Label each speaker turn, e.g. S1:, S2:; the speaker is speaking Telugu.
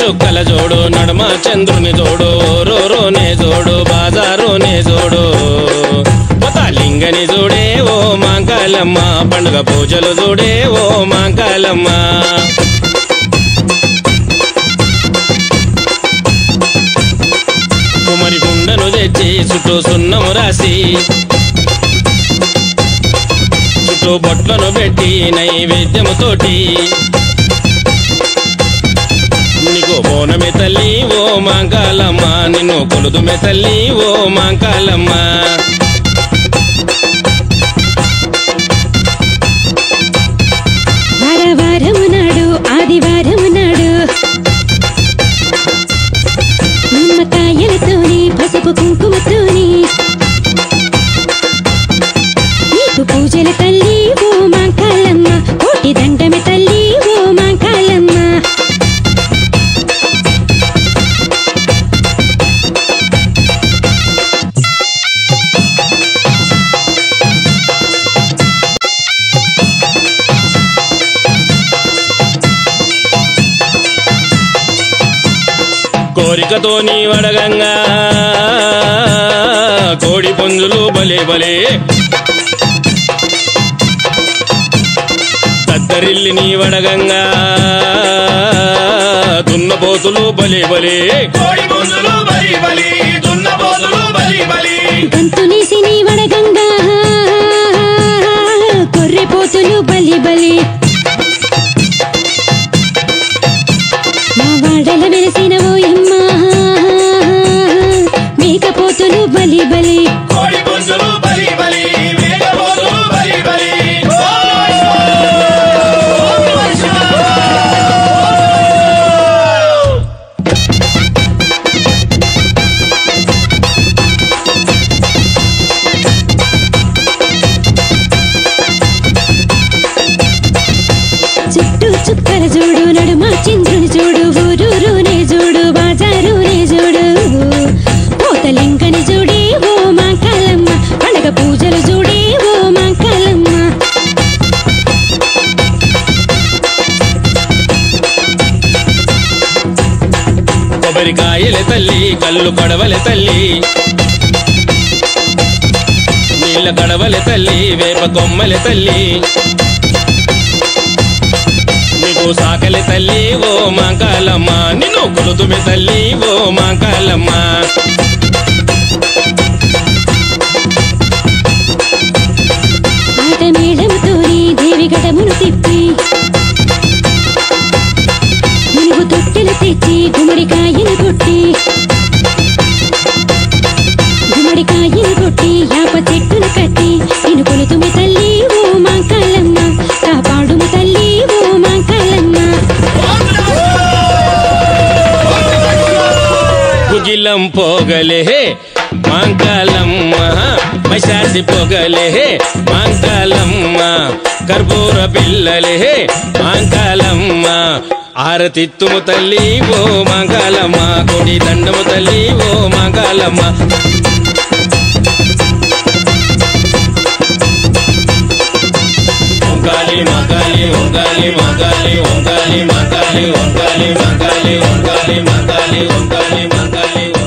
S1: చుక్కల జోడు నడుమ చంద్రుని జోడు రో రోనే జోడు బాజారునే జోడు లింగని జోడే ఓ మాంకాలమ్మ పండుగ పూజలు జోడే ఓ మాంకాలమ్మ కుమరి గుండను తెచ్చి చుట్టూ సున్నము రాసి చుట్టూ బొట్లను పెట్టి నైవేద్యముతోటి నీకు బోనమే తల్లి ఓ మాంకాలమ్మ నిన్ను కొలుదుమే తల్లి ఓ మాంకాలమ్మ
S2: వారవారము నాడు ఆదివారము నాడు నిమ్మకాయలతోని పసుపు కుంకుమతోని నీకు పూజల తల్లి ఓ మాంకాలమ్మ కోటి దండమే తల్లి ఓ మాంకాలమ్మ
S1: కోరికతో నీ వడగంగా కోడి పుంజులు బలే బలే తద్దరిల్లి నీ వడగంగా దున్నపోతులు బలే బలే
S3: కోడి పుంజులు బలి బలి దున్నపోతులు బలి బలి
S2: గంతునేసి నీ వడగంగా కొర్రెపోతులు బలి బలి మా వాడల వెలిసిన ఓయమ్మ మేకపోతులు బలి బలి
S3: కోడి పుంజులు బలి బలి మేకపోతులు బలి బలి
S2: చుట్టూ చుక్కల చూడు నడుమ చంద్రుని చూడు ఊరూరునే చూడు బాజారునే చూడు పోతలింకని చూడే ఓ మాంకాలమ్మ పండగ పూజలు చూడే ఓ మాంకాలమ్మ
S1: కొబ్బరికాయల తల్లి కళ్ళు కడవల తల్లి నీళ్ళ కడవల తల్లి వేప కొమ్మల తల్లి నీకు సాకలి తల్లి ఓ మాంకాలమ్మ నిన్ను కొలుతుమి తల్లి ఓ మాంకాలమ్మ
S2: ఆట మేళముతోని దేవి గడమును తిప్పి మునుగు తొట్టెలు తెచ్చి గుమ్మడికాయను కొట్టి గుమ్మడికాయను కొట్టి యాప చెట్టును కట్టి నేను కొలుతుమి తల్లి ఓ మాంకాలమ్మ కాపాడుము తల్లి ఓ మాంకాలమ్మ
S1: కుగిలం పోగలే మాంకాలమ్మ మైశాసి పొగలే మాంకాలమ్మ కర్పూర పిల్లలే మాంకాలమ్మ ఆరతిత్తుము తల్లి ఓ మాంకాలమ్మ కొడి దండము తల్లి ఓ మాంకాలమ్మ ఒంగాలి మగాలి ఒంగాలి మగాలి ఒంగాలి మగాలి ఒంగాలి మగాలి ఒంగాలి మగాలి ఒంగాలి మగాలి